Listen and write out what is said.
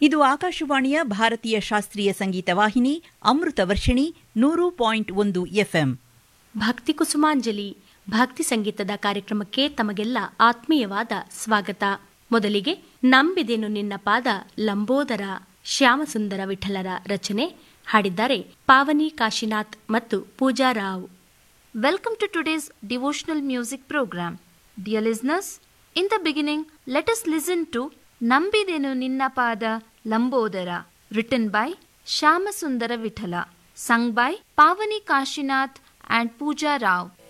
ಇದು ಆಕಾಶವಾಣಿಯ ಭಾರತೀಯ ಶಾಸ್ತ್ರೀಯ ಸಂಗೀತ ವಾಹಿನಿ ಅಮೃತ ವರ್ಷಿಣಿ ನೂರು ಪಾಯಿಂಟ್ ಒಂದು ಎಫ್ಎಂ ಭಕ್ತಿ ಕುಸುಮಾಂಜಲಿ ಭಕ್ತಿ ಸಂಗೀತದ ಕಾರ್ಯಕ್ರಮಕ್ಕೆ ತಮಗೆಲ್ಲ ಆತ್ಮೀಯವಾದ ಸ್ವಾಗತ ಮೊದಲಿಗೆ ನಂಬಿದೆನು ನಿನ್ನ ಪಾದ ಲಂಬೋದರ ಶ್ಯಾಮಸುಂದರ ವಿಠಲರ ರಚನೆ ಹಾಡಿದ್ದಾರೆ ಪಾವನಿ ಕಾಶಿನಾಥ್ ಮತ್ತು ಪೂಜಾ Rao Welcome to today's devotional music program. Dear listeners, in the beginning, let us listen to Nambidenu Ninna Pada Lambodara, written by Shyamasundara Vithala, sung by Pavani Kashinath and Pooja Rao.